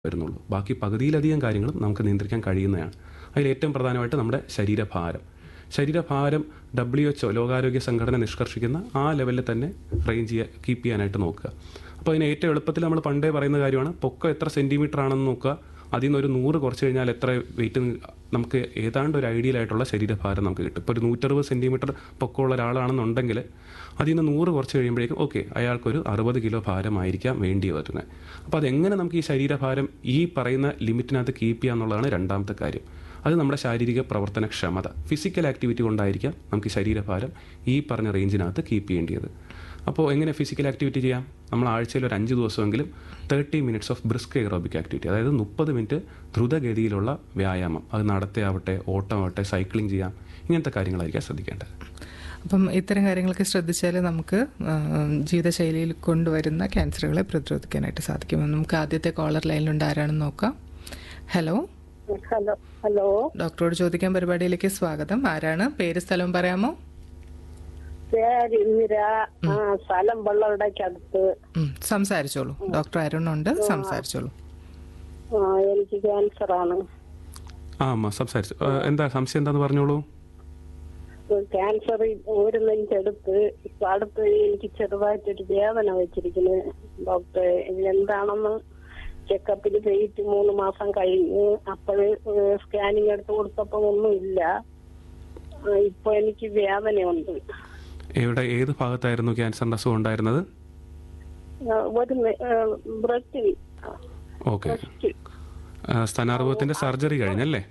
വരുന്നുള്ളൂ ബാക്കി പകുതിയിലധികം കാര്യങ്ങളും നമുക്ക് നിയന്ത്രിക്കാൻ കഴിയുന്നതാണ് അതിൽ ഏറ്റവും പ്രധാനമായിട്ട് നമ്മുടെ ശരീരഭാരം ശരീരഭാരം ഡബ്ല്യു എച്ച് ലോകാരോഗ്യ സംഘടന നിഷ്കർഷിക്കുന്ന ആ ലെവലിൽ തന്നെ റേഞ്ച് ചെയ്യുക കീപ്പ് ചെയ്യാനായിട്ട് നോക്കുക അപ്പോൾ അതിന് ഏറ്റവും എളുപ്പത്തിൽ നമ്മൾ പണ്ടേ പറയുന്ന കാര്യമാണ് പൊക്കം എത്ര സെൻറ്റിമീറ്റർ ആണെന്ന് നോക്കുക അതിൽ നിന്ന് ഒരു നൂറ് കുറച്ച് കഴിഞ്ഞാൽ എത്ര വെയിറ്റ് നമുക്ക് ഏതാണ്ട് ഒരു ഐഡിയൽ ആയിട്ടുള്ള ശരീരഭാരം നമുക്ക് കിട്ടും ഇപ്പോൾ ഒരു നൂറ്ററുപത് സെൻറ്റിമീറ്റർ പൊക്കമുള്ള ഒരാളാണെന്നുണ്ടെങ്കിൽ അതിൽ നിന്ന് നൂറ് കുറച്ച് കഴിയുമ്പോഴേക്കും ഓക്കെ അയാൾക്കൊരു അറുപത് കിലോ ഭാരമായിരിക്കാം വേണ്ടി വരുന്നത് അപ്പോൾ അതെങ്ങനെ നമുക്ക് ഈ ശരീരഭാരം ഈ പറയുന്ന ലിമിറ്റിനകത്ത് കീപ്പ് ചെയ്യുക എന്നുള്ളതാണ് രണ്ടാമത്തെ കാര്യം അത് നമ്മുടെ ശാരീരിക പ്രവർത്തനക്ഷമത ഫിസിക്കൽ ആക്ടിവിറ്റി കൊണ്ടായിരിക്കാം നമുക്ക് ഈ ശരീരഭാരം ഈ പറഞ്ഞ റേഞ്ചിനകത്ത് കീപ്പ് ചെയ്യേണ്ടത് അപ്പോൾ എങ്ങനെ ഫിസിക്കൽ ആക്ടിവിറ്റി ചെയ്യാം നമ്മൾ ആഴ്ചയിൽ ഒരു അഞ്ച് ദിവസമെങ്കിലും thirty minutes of brisk aerobic activity അതായത് മുപ്പത് മിനിറ്റ് ദ്രുതഗതിയിലുള്ള വ്യായാമം അത് നടത്തയാവട്ടെ ഓട്ടമാവട്ടെ സൈക്ലിംഗ് ചെയ്യാം ഇങ്ങനത്തെ കാര്യങ്ങളായിരിക്കാം ശ്രദ്ധിക്കേണ്ടത് അപ്പം ഇത്തരം കാര്യങ്ങളൊക്കെ ശ്രദ്ധിച്ചാൽ നമുക്ക് ആ, ജീവിതശൈലിയിൽ കൊണ്ടുവരുന്ന ക്യാൻസറുകളെ പ്രതിരോധിക്കാനായിട്ട് സാധിക്കും നമുക്ക് ആദ്യത്തെ കോളർ ലൈനിലുണ്ട് ആരാണെന്ന് നോക്കാം ഹലോ ഹലോ ഹലോ ഡോക്ടറോട് ചോദിക്കാൻ പരിപാടിയിലേക്ക് സ്വാഗതം ആരാണ് പേര് സ്ഥലവും പറയാമോ പേര് ഇന്ദിര ആ സ്ഥലം വെള്ളവിടയ്ക്കടുത്ത് ഉം, സംസാരിച്ചോളൂ ഡോക്ടർ അരുണുണ്ട് സംസാരിച്ചോളൂ ആ എനിക്ക് ക്യാൻസർ ആണ് ആ അമ്മ സംസാരിച്ചു ആ, എന്താ സംശയം എന്താന്ന് പറഞ്ഞോളൂ ക്യാൻസർ ഒരു നെഞ്ചെടുത്ത് ഇപ്പൊ അടുത്ത് എനിക്ക് ചെറുതായിട്ടൊരു വേദന വെച്ചിരിക്കുന്നു ഡോക്ടർ ഇത് എന്താണെന്ന് ചെക്കപ്പിൽ പോയിട്ട് മൂന്ന് മാസം കഴിഞ്ഞ് അപ്പോഴ് സ്കാനിങ് എടുത്ത് കൊടുത്തപ്പോ ഒന്നുമില്ല ആ, ഇപ്പൊ എനിക്ക് വേദനയുണ്ട് എവിടെ ഏത് ഭാഗത്തായിരുന്നു ക്യാൻസറിൻ്റെ അസുഖം ഉണ്ടായിരുന്നത് ആ, ഒരു ബ്രസ്റ്റിൽ ഓക്കെ സ്ഥാനാർഭവത്തിൻ്റെ സർജറി കഴിഞ്ഞല്ലേ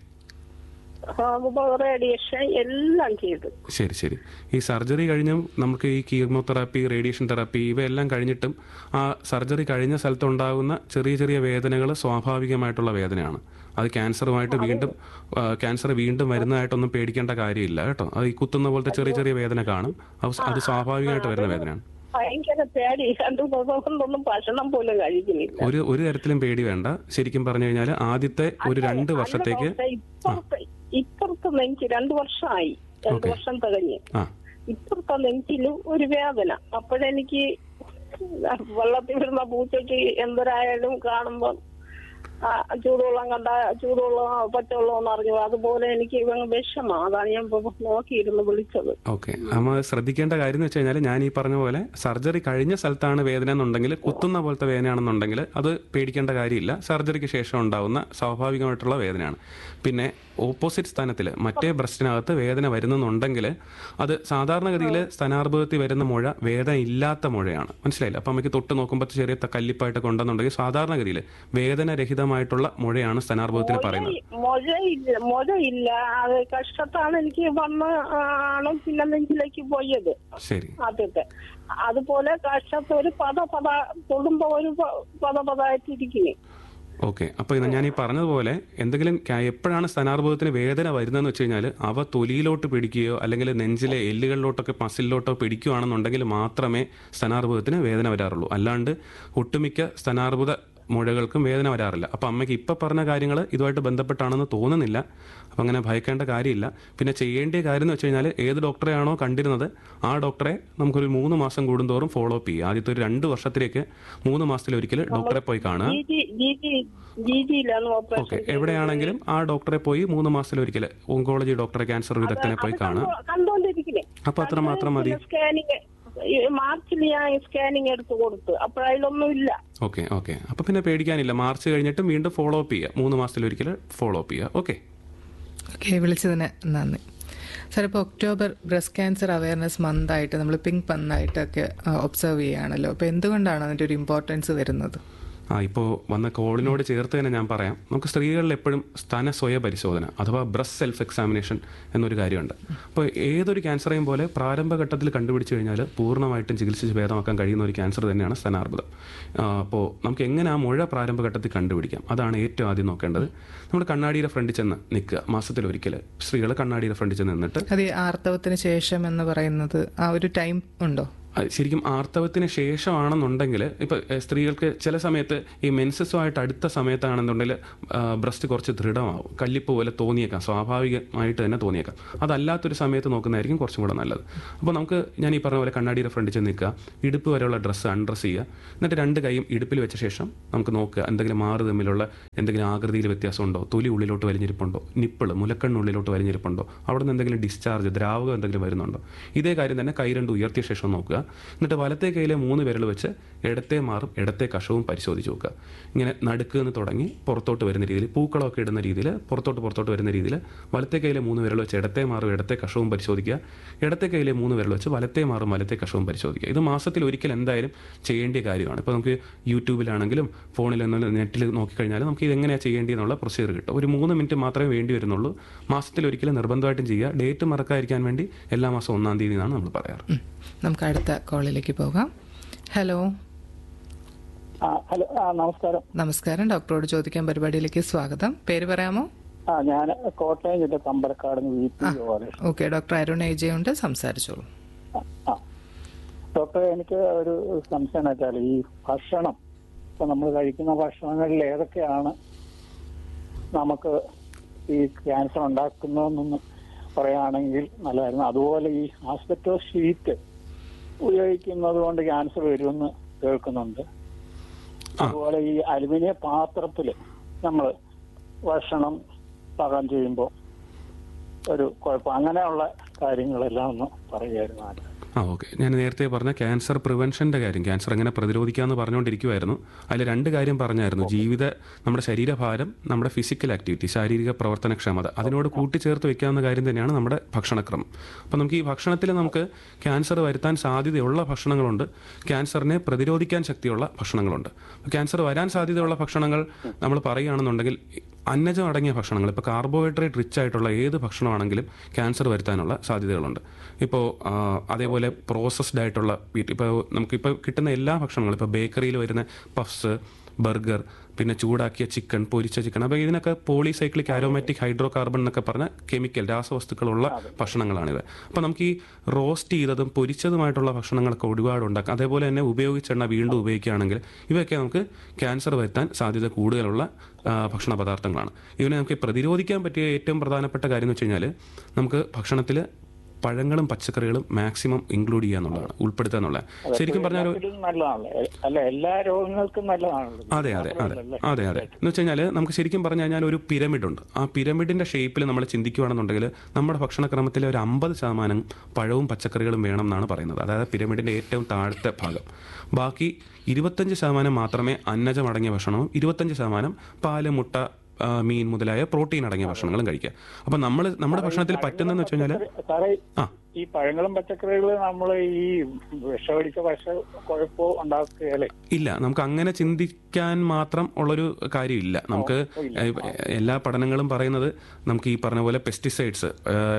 റേഡിയേഷൻ എല്ലാം ചെയ്തു ശരി ശരി ഈ സർജറി കഴിഞ്ഞും നമുക്ക് ഈ കീമോതെറാപ്പി റേഡിയേഷൻ തെറാപ്പി ഇവയെല്ലാം കഴിഞ്ഞിട്ടും ആ സർജറി കഴിഞ്ഞ സ്ഥലത്തുണ്ടാകുന്ന ചെറിയ ചെറിയ വേദനകൾ സ്വാഭാവികമായിട്ടുള്ള വേദനയാണ് അത് ക്യാൻസറുമായിട്ട് വീണ്ടും ആ, ക്യാൻസർ വീണ്ടും വരുന്നതായിട്ടൊന്നും പേടിക്കേണ്ട കാര്യമില്ല കേട്ടോ അത് ഈ കുത്തുന്ന പോലത്തെ ചെറിയ ചെറിയ വേദന കാണും അത് അത് സ്വാഭാവികമായിട്ട് വരുന്ന വേദനയാണ് ഭയങ്കര പേടി രണ്ടു ദിവസം കൊണ്ടൊന്നും ഭക്ഷണം പോലും കഴിക്കുന്നില്ല ഒരു ഒരു തരത്തിലും പേടി വേണ്ട ശരിക്കും പറഞ്ഞു കഴിഞ്ഞാൽ ആദ്യത്തെ ഒരു രണ്ട് വർഷത്തേക്ക് പക്ഷേ ഇപ്പുറത്തെ ഇപ്പുറത്തെ നെഞ്ച് രണ്ടു വർഷമായി രണ്ടു വർഷം തികഞ്ഞ് ആ ഇപ്പുറത്തെ നെഞ്ചില് ഒരു വേദന അപ്പോഴെനിക്ക് വെള്ളത്തിൽ വരുന്ന പൂച്ചയ്ക്ക് എന്തൊരായാലും കാണുമ്പോ ആ, ചൂടുവെള്ളം കണ്ട ചൂടുവെള്ളം പച്ചവെള്ളം എന്ന് അറിഞ്ഞു അതുപോലെ എനിക്ക് ഇവങ്ങ് വിഷമാ അതാണ് ഞാൻ ഇപ്പൊ നോക്കിയിരുന്ന് വിളിച്ചത് ഓക്കെ നമ്മൾ ശ്രദ്ധിക്കേണ്ട കാര്യം എന്ന് വെച്ച് കഴിഞ്ഞാൽ ഞാൻ ഈ പറഞ്ഞ പോലെ സർജറി കഴിഞ്ഞ സ്ഥലത്താണ് വേദന എന്നുണ്ടെങ്കിൽ കുത്തുന്ന പോലത്തെ വേദനയാണെന്നുണ്ടെങ്കിൽ അത് പേടിക്കേണ്ട കാര്യമില്ല സർജറിക്ക് ശേഷം ഉണ്ടാവുന്ന സ്വാഭാവികമായിട്ടുള്ള വേദനയാണ് പിന്നെ ഓപ്പോസിറ്റ് സ്ഥാനത്തിൽ മറ്റേ ബ്രസ്റ്റിനകത്ത് വേദന വരുന്നെന്നുണ്ടെങ്കിൽ അത് സാധാരണഗതിയിൽ സ്ഥാനാർഭവത്തിൽ വരുന്ന മുഴ വേദന ഇല്ലാത്ത മുഴയാണ് മനസ്സിലായില്ല അപ്പം നമുക്ക് തൊട്ട് നോക്കുമ്പോൾ ചെറിയ ത- കല്ലിപ്പായിട്ടൊക്കെ ഉണ്ടെന്നുണ്ടെങ്കിൽ സാധാരണഗതിയിൽ വേദനരഹിതമായിട്ടുള്ള മുഴയാണ് സ്ഥാനാർഭവത്തിന് പറയുന്നത് മൊഴയില്ല മൊഴയില്ല അത് കഷ്ടത്താണ് എനിക്ക് വന്ന് ആണ് പിന്നെ നെഞ്ചിലേക്ക് പോയത് ശരി ആദ്യത്തെ അതുപോലെ കഷ്ടത്ത് ഒരു പത പത തൊടുമ്പോ ഒരു പ- പത പതായിട്ടിരിക്കുന്നു ഓക്കെ അപ്പോൾ ഇത് ഞാൻ ഈ പറഞ്ഞതുപോലെ എന്തെങ്കിലും ക- എപ്പോഴാണ് സ്ഥാനാർഭവത്തിന് വേദന വരുന്നതെന്ന് വെച്ച് കഴിഞ്ഞാൽ അവ തൊലിയിലോട്ട് പിടിക്കുകയോ അല്ലെങ്കിൽ നെഞ്ചിലെ എല്ലുകളിലോട്ടൊക്കെ മസിലിലോട്ടോ പിടിക്കുകയാണെന്നുണ്ടെങ്കിൽ മാത്രമേ സ്ഥാനാർഭവത്തിന് വേദന വരാറുള്ളൂ അല്ലാണ്ട് ഒട്ടുമിക്ക സ്ഥാനാർബുദ മുഴകൾക്കും വേദന വരാറില്ല അപ്പോൾ അമ്മയ്ക്ക് ഇപ്പം പറഞ്ഞ കാര്യങ്ങൾ ഇതുമായിട്ട് ബന്ധപ്പെട്ടാണെന്ന് തോന്നുന്നില്ല അപ്പം അങ്ങനെ ഭയക്കേണ്ട കാര്യമില്ല പിന്നെ ചെയ്യേണ്ട കാര്യം എന്ന് വെച്ച് കഴിഞ്ഞാൽ ഏത് ഡോക്ടറെയാണോ കണ്ടിരുന്നത് ആ ഡോക്ടറെ നമുക്കൊരു മൂന്ന് മാസം കൂടുന്തോറും ഫോളോ അപ്പ് ചെയ്യുക ആദ്യത്തെ ഒരു രണ്ട് വർഷത്തിലേക്ക് മൂന്ന് മാസത്തിലൊരിക്കൽ ഡോക്ടറെ പോയി കാണുക G G G G G ജിയിലാണ് ഓക്കെ ഓപ്പറേഷൻ എവിടെയാണെങ്കിലും ആ ഡോക്ടറെ പോയി മൂന്ന് മാസത്തിലൊരിക്കൽ ഓങ്കോളജി ഡോക്ടറെ ക്യാൻസർ വിദഗ്ധനെ പോയി കാണുക കണ്ടോണ്ടിരിക്കുന്നേ അപ്പൊ അത്ര മാത്രം മതി സ്കാനിങ് മാർച്ചിൽ ഞാൻ സ്കാനിങ് എടുത്ത് കൊടുത്തു അപ്പോഴതിലൊന്നും ഇല്ല ഓക്കെ ഓക്കെ അപ്പൊ പിന്നെ പേടിക്കാനില്ല മാർച്ച് കഴിഞ്ഞിട്ടും വീണ്ടും ഫോളോ അപ്പ് ചെയ്യുക മൂന്ന് മാസത്തിലൊരിക്കൽ ഫോളോ അപ്പ് ചെയ്യുക ഓക്കെ ഓക്കെ വിളിച്ചതിന് നന്ദി സാർ ഇപ്പോൾ ഒക്ടോബർ ബ്രസ്റ്റ് ക്യാൻസർ അവയർനെസ് മന്തായിട്ട് നമ്മൾ പിങ്ക് മന്തായിട്ടൊക്കെ ഒബ്സർവ് ചെയ്യുകയാണല്ലോ അപ്പോൾ എന്തുകൊണ്ടാണ് അതിൻ്റെ ഒരു ഇമ്പോർട്ടൻസ് വരുന്നത് ആ ഇപ്പോൾ വന്ന കോളിനോട് ചേർത്ത് തന്നെ ഞാൻ പറയാം നമുക്ക് സ്ത്രീകളിൽ എപ്പോഴും സ്തന സ്വയ പരിശോധന അഥവാ ബ്രസ്റ്റ് സെൽഫ് എക്സാമിനേഷൻ എന്നൊരു കാര്യമുണ്ട് അപ്പോൾ ഏതൊരു ക്യാൻസറേയും പോലെ പ്രാരംഭഘട്ടത്തിൽ കണ്ടുപിടിച്ചു കഴിഞ്ഞാൽ പൂർണ്ണമായിട്ടും ചികിത്സിച്ച് ഭേദമാക്കാൻ കഴിയുന്ന ഒരു ക്യാൻസർ തന്നെയാണ് സ്തനാർബുദം ആ, അപ്പോൾ നമുക്ക് എങ്ങനെ ആ മുഴ പ്രാരംഭഘട്ടത്തിൽ കണ്ടുപിടിക്കാം അതാണ് ഏറ്റവും ആദ്യം നോക്കേണ്ടത് നമ്മൾ കണ്ണാടിയുടെ ഫ്രണ്ടിൽ ചെന്ന് നിൽക്കുക മാസത്തിൽ ഒരിക്കൽ സ്ത്രീകൾ കണ്ണാടിയുടെ ഫ്രണ്ടിൽ ചെന്ന് നിന്നിട്ട് അത് ഈ ആർത്തവത്തിന് ശേഷം എന്ന് പറയുന്നത് ആ ഒരു ടൈം ഉണ്ടോ അത് ശരിക്കും ആർത്തവത്തിന് ശേഷമാണെന്നുണ്ടെങ്കിൽ ഇപ്പോൾ സ്ത്രീകൾക്ക് ചില സമയത്ത് ഈ മെൻസസുമായിട്ട് അടുത്ത സമയത്താണെന്നുണ്ടെങ്കിൽ ബ്രസ്റ്റ് കുറച്ച് ദൃഢമാവും കല്ലിപ്പ് പോലെ തോന്നിയേക്കാം സ്വാഭാവികമായിട്ട് തന്നെ തോന്നിയേക്കാം അതല്ലാത്തൊരു സമയത്ത് നോക്കുന്നതായിരിക്കും കുറച്ചും കൂടെ നല്ലത് അപ്പോൾ നമുക്ക് ഞാൻ ഈ പറഞ്ഞ പോലെ കണ്ണാടിയുടെ ഫ്രണ്ടിൽ ചെന്ന് നിൽക്കുക ഇടുപ്പ് വരെയുള്ള ഡ്രസ്സ് അൺഡ്രസ് ചെയ്യുക എന്നിട്ട് രണ്ട് കൈയും ഇടുപ്പിൽ വെച്ച ശേഷം നമുക്ക് നോക്കുക എന്തെങ്കിലും മാറ് തമ്മിലുള്ള എന്തെങ്കിലും ആകൃതിയിൽ വ്യത്യാസമുണ്ടോ തൊലി ഉള്ളിലോട്ട് വലിഞ്ഞിരിപ്പുണ്ടോ നിപ്പിൾ മുലക്കണ്ണുള്ളിലോട്ട് വലിഞ്ഞിരിപ്പുണ്ടോ അവിടെ നിന്ന് എന്തെങ്കിലും ഡിസ്ചാർജ് ദ്രാവകം എന്തെങ്കിലും വരുന്നുണ്ടോ ഇതേ കാര്യം തന്നെ കൈ രണ്ട് ഉയർത്തിയ ശേഷം നോക്കുക എന്നിട്ട് വലത്തെ കൈയിലെ മൂന്ന് വിരൽ വെച്ച് ഇടത്തെ മാറും ഇടത്തെ കഷവും പരിശോധിച്ച് നോക്കുക ഇങ്ങനെ നടുക്ക് നിന്ന് തുടങ്ങി പുറത്തോട്ട് വരുന്ന രീതിയിൽ പൂക്കളമൊക്കെ ഇടുന്ന രീതിയിൽ പുറത്തോട്ട് പുറത്തോട്ട് വരുന്ന രീതിയിൽ വലത്തെ കൈയിലെ മൂന്ന് വിരൽ വെച്ച് ഇടത്തെ മാറും ഇടത്തെ കഷവും പരിശോധിക്കുക ഇടത്തെ കൈയിലെ മൂന്ന് വിരൽ വെച്ച് വലത്തെ മാറും വലത്തെ കഷവും പരിശോധിക്കുക ഇത് മാസത്തിൽ ഒരിക്കൽ എന്തായാലും ചെയ്യേണ്ട കാര്യമാണ് ഇപ്പോൾ നമുക്ക് യൂട്യൂബിലാണെങ്കിലും ഫോണിൽ നെറ്റിൽ നോക്കിക്കഴിഞ്ഞാൽ നമുക്ക് ഇത് എങ്ങനെയാണ് ചെയ്യേണ്ടതെന്നുള്ള പ്രൊസീജിയർ കിട്ടും ഒരു മൂന്ന് മിനിറ്റ് മാത്രമേ വേണ്ടി വരുന്നുള്ളൂ മാസത്തിൽ ഒരിക്കലും നിർബന്ധമായിട്ടും ചെയ്യുക ഡേറ്റ് മറക്കാതിരിക്കാൻ വേണ്ടി എല്ലാ മാസം ഒന്നാം തീയതി എന്നാണ് നമ്മൾ പറയാറ് ഉം. നമുക്ക് അടുത്ത കോളിലേക്ക് പോകാം ഹലോ ആ ഹലോ ആ നമസ്കാരം നമസ്കാരം ഡോക്ടറോട് ചോദിക്കാൻ പരിപാടിയിലേക്ക് സ്വാഗതം പേര് പറയാമോ ആ ഞാൻ കോട്ടയം ജില്ല തമ്പലക്കാട് നിന്ന് വി പി ജോലി ഓക്കെ ഡോക്ടർ അരുൺ ഏജയുണ്ട് സംസാരിച്ചോളൂ ആ ഡോക്ടർ എനിക്ക് ഒരു സംശയം എന്ന് വെച്ചാൽ ഈ ഭക്ഷണം ഇപ്പൊ നമ്മൾ കഴിക്കുന്ന ഭക്ഷണങ്ങളിൽ ഏതൊക്കെയാണ് നമുക്ക് ഈ ക്യാൻസർ ഉണ്ടാക്കുന്നതെന്നൊന്ന് പറയുകയാണെങ്കിൽ നല്ലതായിരുന്നു അതുപോലെ ഈ ആസ്പെറ്റോ ഷീറ്റ് ഉപയോഗിക്കുന്നത് കൊണ്ട് ക്യാൻസർ വരുമെന്ന് കേൾക്കുന്നുണ്ട് അതുപോലെ ഈ അലുമിനിയ പാത്രത്തിൽ നമ്മൾ ഭക്ഷണം പാകം ചെയ്യുമ്പോൾ ഒരു കുഴപ്പം അങ്ങനെയുള്ള കാര്യങ്ങളെല്ലാം ഒന്ന് പറയുമായിരുന്നു ആദ്യം ആ ഓക്കെ ഞാൻ നേരത്തെ പറഞ്ഞ ക്യാൻസർ പ്രിവെൻഷൻ്റെ കാര്യം ക്യാൻസർ എങ്ങനെ പ്രതിരോധിക്കാമെന്ന് പറഞ്ഞുകൊണ്ടിരിക്കുമായിരുന്നു അതിൽ രണ്ട് കാര്യം പറഞ്ഞായിരുന്നു ജീവിത നമ്മുടെ ശരീരഭാരം നമ്മുടെ ഫിസിക്കൽ ആക്ടിവിറ്റി ശാരീരിക പ്രവർത്തനക്ഷമത അതിനോട് കൂട്ടിച്ചേർത്ത് വെക്കാവുന്ന കാര്യം തന്നെയാണ് നമ്മുടെ ഭക്ഷണക്രമം അപ്പോൾ നമുക്ക് ഈ ഭക്ഷണത്തിൽ നമുക്ക് ക്യാൻസർ വരുത്താൻ സാധ്യതയുള്ള ഭക്ഷണങ്ങളുണ്ട് ക്യാൻസറിനെ പ്രതിരോധിക്കാൻ ശക്തിയുള്ള ഭക്ഷണങ്ങളുണ്ട് അപ്പോൾ ക്യാൻസർ വരാൻ സാധ്യതയുള്ള ഭക്ഷണങ്ങൾ നമ്മൾ പറയുകയാണെന്നുണ്ടെങ്കിൽ അന്നജം അടങ്ങിയ ഭക്ഷണങ്ങൾ ഇപ്പോൾ കാർബോഹൈഡ്രേറ്റ് റിച്ച് ആയിട്ടുള്ള ഏത് ഭക്ഷണമാണെങ്കിലും ക്യാൻസർ വരുത്താനുള്ള സാധ്യതകളുണ്ട് ഇപ്പോൾ ആ, അതേപോലെ പ്രോസസ്ഡ് ആയിട്ടുള്ള ഇപ്പോൾ നമുക്കിപ്പോൾ കിട്ടുന്ന എല്ലാ ഭക്ഷണങ്ങളും ഇപ്പോൾ ബേക്കറിയിൽ വരുന്ന പഫ്സ് ബർഗർ പിന്നെ ചൂടാക്കിയ ചിക്കൻ പൊരിച്ച ചിക്കൻ അപ്പോൾ ഇതിനൊക്കെ പോളിസൈക്ലിക് ആരോമാറ്റിക് ഹൈഡ്രോ കാർബൺ എന്നൊക്കെ പറഞ്ഞ കെമിക്കൽ രാസവസ്തുക്കളുള്ള ഭക്ഷണങ്ങളാണിത് അപ്പോൾ നമുക്ക് ഈ റോസ്റ്റ് ചെയ്തതും പൊരിച്ചതുമായിട്ടുള്ള ഭക്ഷണങ്ങളൊക്കെ ഒരുപാട് ഉണ്ടാക്കാം അതേപോലെ തന്നെ ഉപയോഗിച്ചെണ്ണ വീണ്ടും ഉപയോഗിക്കുകയാണെങ്കിൽ ഇവയൊക്കെ നമുക്ക് ക്യാൻസർ വരുത്താൻ സാധ്യത കൂടുതലുള്ള ആ, ഭക്ഷണ പദാർത്ഥങ്ങളാണ് ഇതിനെ നമുക്ക് പ്രതിരോധിക്കാൻ പറ്റിയ ഏറ്റവും പ്രധാനപ്പെട്ട കാര്യം എന്ന് വെച്ച് കഴിഞ്ഞാൽ നമുക്ക് ഭക്ഷണത്തിൽ പഴങ്ങളും പച്ചക്കറികളും മാക്സിമം ഇൻക്ലൂഡ് ചെയ്യുക എന്നുള്ളതാണ് ഉൾപ്പെടുത്തുക എന്നുള്ളത് ശരിക്കും പറഞ്ഞാൽ ഒരു- എല്ലാത്തിലും നല്ലതാണല്ലോ എ- അല്ല എല്ലാ രോഗങ്ങൾക്കും നല്ലതാണല്ലോ അതെ അതെ അതെ മാത്രമല്ലല്ലേ? അതെ അതെ എന്ന് വെച്ച് കഴിഞ്ഞാൽ നമുക്ക് ശരിക്കും പറഞ്ഞു കഴിഞ്ഞാൽ ഒരു പിരമിഡ് ഉണ്ട് ആ പിരമിഡിന്റെ ഷേപ്പിൽ നമ്മൾ ചിന്തിക്കുകയാണെന്നുണ്ടെങ്കിൽ നമ്മുടെ ഭക്ഷണക്രമത്തിലെ ഒരു അമ്പത് ശതമാനം പഴവും പച്ചക്കറികളും വേണം എന്നാണ് പറയുന്നത് അതായത് പിരമിഡിന്റെ ഏറ്റവും താഴത്തെ ഭാഗം ബാക്കി ഇരുപത്തഞ്ച് ശതമാനം മാത്രമേ അന്നജം അടങ്ങിയ ഭക്ഷണവും ഇരുപത്തഞ്ച് ശതമാനം പാല് മുട്ട ആ, മീൻ മുതലായ പ്രോട്ടീൻ അടങ്ങിയ ഭക്ഷണങ്ങളും കഴിക്കുക അപ്പം നമ്മൾ നമ്മുടെ ഭക്ഷണത്തിൽ പറ്റുന്നതെന്ന് വെച്ച് കഴിഞ്ഞാൽ സാറേ ആ ഈ പഴങ്ങളും പച്ചക്കറികളും നമ്മൾ ഈ വിഷമടിച്ച ഭക്ഷ കുഴപ്പമോ ഉണ്ടാക്കുകയല്ലേ ഇല്ല നമുക്ക് അങ്ങനെ ചിന്തിക്കാൻ മാത്രം ഉള്ളൊരു കാര്യമില്ല നമുക്ക് ഏഹ്, എല്ലാ പഠനങ്ങളും പറയുന്നത് നമുക്ക് ഈ പറഞ്ഞ പോലെ പെസ്റ്റിസൈഡ്സ്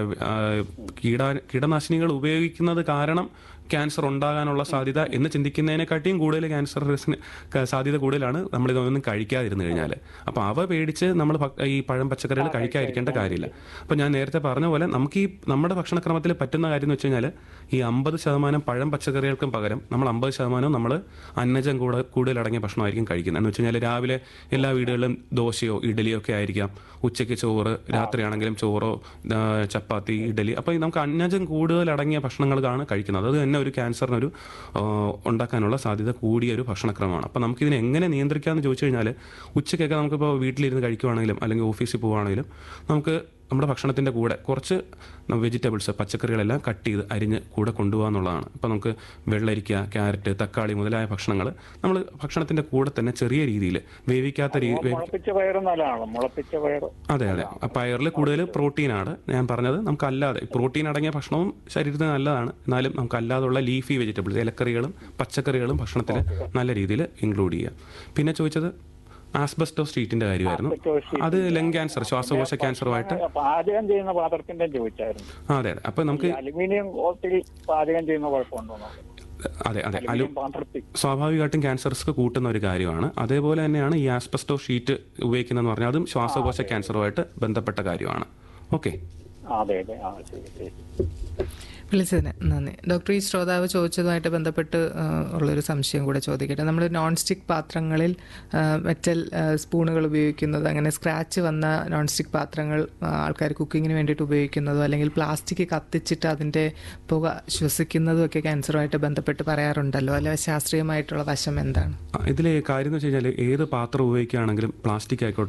കീട കീടനാശിനികൾ ഉപയോഗിക്കുന്നത് കാരണം ക്യാൻസർ ഉണ്ടാകാനുള്ള സാധ്യത എന്ന് ചിന്തിക്കുന്നതിനെക്കാട്ടിയും കൂടുതൽ ക്യാൻസർ റിസ്കിന് ക- സാധ്യത കൂടുതലാണ് നമ്മൾ ഇതൊന്നും കഴിക്കാതിരുന്നു കഴിഞ്ഞാൽ അപ്പോൾ അവ പേടിച്ച് നമ്മൾ ഭ- ഈ പഴം പച്ചക്കറികൾ കഴിക്കാതിരിക്കേണ്ട കാര്യമില്ല അപ്പോൾ ഞാൻ നേരത്തെ പറഞ്ഞ പോലെ നമുക്ക് ഈ നമ്മുടെ ഭക്ഷണക്രമത്തിൽ പറ്റുന്ന കാര്യം എന്ന് വെച്ച് കഴിഞ്ഞാൽ ഈ അമ്പത് ശതമാനം പഴം പച്ചക്കറികൾക്കും പകരം നമ്മൾ അമ്പത് ശതമാനം നമ്മൾ അന്നജം കൂടെ കൂടുതൽ അടങ്ങിയ ഭക്ഷണമായിരിക്കും കഴിക്കുന്നത് എന്ന് വെച്ച് കഴിഞ്ഞാൽ രാവിലെ എല്ലാ വീടുകളിലും ദോശയോ ഇഡലിയോ ഒക്കെ ആയിരിക്കാം ഉച്ചയ്ക്ക് ചോറ് രാത്രിയാണെങ്കിലും ചോറോ ആ, ചപ്പാത്തി ഇഡലി അപ്പോൾ നമുക്ക് അന്നജം കൂടുതൽ അടങ്ങിയ ഭക്ഷണങ്ങളാണ് കഴിക്കുന്നത് അത് തന്നെ ഒരു ക്യാൻസറിനൊരു ആ, ഉണ്ടാക്കാനുള്ള സാധ്യത കൂടിയ ഒരു ഭക്ഷണക്രമമാണ് അപ്പോൾ നമുക്കിതിനെ എങ്ങനെ നിയന്ത്രിക്കാമെന്ന് ചോദിച്ചു കഴിഞ്ഞാൽ ഉച്ചയ്ക്കൊക്കെ നമുക്കിപ്പോൾ വീട്ടിലിരുന്ന് കഴിക്കുവാണെങ്കിലും അല്ലെങ്കിൽ ഓഫീസിൽ പോവുകയാണെങ്കിലും നമുക്ക് നമ്മുടെ ഭക്ഷണത്തിൻ്റെ കൂടെ കുറച്ച് വെജിറ്റബിൾസ് പച്ചക്കറികളെല്ലാം കട്ട് ചെയ്ത് അരിഞ്ഞ് കൂടെ കൊണ്ടുപോകുക എന്നുള്ളതാണ് ഇപ്പോൾ നമുക്ക് വെള്ളരിക്ക ക്യാരറ്റ് തക്കാളി മുതലായ ഭക്ഷണങ്ങൾ നമ്മൾ ഭക്ഷണത്തിൻ്റെ കൂടെ തന്നെ ചെറിയ രീതിയിൽ വേവിക്കാത്ത രീതി മുളപ്പിച്ച പയറ് നല്ലതാണല്ലോ മുളപ്പിച്ച പയറ് അതെ അതെ ആ പയറിൽ കൂടുതൽ പ്രോട്ടീനാണ് ഞാൻ പറഞ്ഞത് നമുക്ക് അല്ലാതെ പ്രോട്ടീൻ അടങ്ങിയ ഭക്ഷണവും ശരീരത്തിന് നല്ലതാണ് എന്നാലും നമുക്ക് അല്ലാതുള്ള ലീഫി വെജിറ്റബിൾസ് ഇലക്കറികളും പച്ചക്കറികളും ഭക്ഷണത്തിൽ നല്ല രീതിയിൽ ഇൻക്ലൂഡ് ചെയ്യാം പിന്നെ ചോദിച്ചത് ആസ്ബസ്റ്റോ സ്ട്രീറ്റിന്റെ കാര്യമായിരുന്നു അത് ലങ് ക്യാൻസർ ശ്വാസകോശ ക്യാൻസറുമായിട്ട് പാചകം ചെയ്യുന്ന പാത്രത്തിന്റെ ചോദിച്ചായിരുന്നു ആ, അതെ അതെ അപ്പം നമുക്ക് ഈ അലുമിനിയം കോട്ടിൽ പാചകം ചെയ്യുന്ന കുഴപ്പമുണ്ടോ അതെ അതെ അലു അലുമിനിയം പാത്രത്തിൽ സ്വാഭാവികമായിട്ടും ക്യാൻസർ റിസ്ക് കൂട്ടുന്ന ഒരു കാര്യമാണ് അതേപോലെ തന്നെയാണ് ഈ ആസ്പെസ്റ്റോ ഷീറ്റ് ഉപയോഗിക്കുന്നതെന്ന് പറഞ്ഞാൽ അതും ശ്വാസകോശ ക്യാൻസറുമായിട്ട് ബന്ധപ്പെട്ട കാര്യമാണ് ഓക്കെ ആ അതെ അതെ ആ ശരി ശരി വിളിച്ചതിന് നന്ദി ഡോക്ടർ ഈ ശ്രോതാവ് ചോദിച്ചതുമായിട്ട് ബന്ധപ്പെട്ട് ആ, ഉള്ളൊരു സംശയം കൂടെ ചോദിക്കട്ടെ നമ്മൾ നോൺ സ്റ്റിക്ക് പാത്രങ്ങളിൽ മെറ്റൽ സ്പൂണുകൾ ഉപയോഗിക്കുന്നത് അങ്ങനെ സ്ക്രാച്ച് വന്ന നോൺ സ്റ്റിക്ക് പാത്രങ്ങൾ ആൾക്കാർ കുക്കിങ്ങിന് വേണ്ടിയിട്ട് ഉപയോഗിക്കുന്നതോ അല്ലെങ്കിൽ പ്ലാസ്റ്റിക് കത്തിച്ചിട്ട് അതിൻ്റെ പുക ശ്വസിക്കുന്നതും ഒക്കെ ക്യാൻസറുമായിട്ട് ബന്ധപ്പെട്ട് പറയാറുണ്ടല്ലോ അല്ലെ ശാസ്ത്രീയമായിട്ടുള്ള വശം എന്താണ് ഇതിലെ കാര്യം എന്ന് വെച്ച് കഴിഞ്ഞാൽ ഏത് പാത്രം ഉപയോഗിക്കുകയാണെങ്കിലും പ്ലാസ്റ്റിക് ആയിക്കോട്ടെ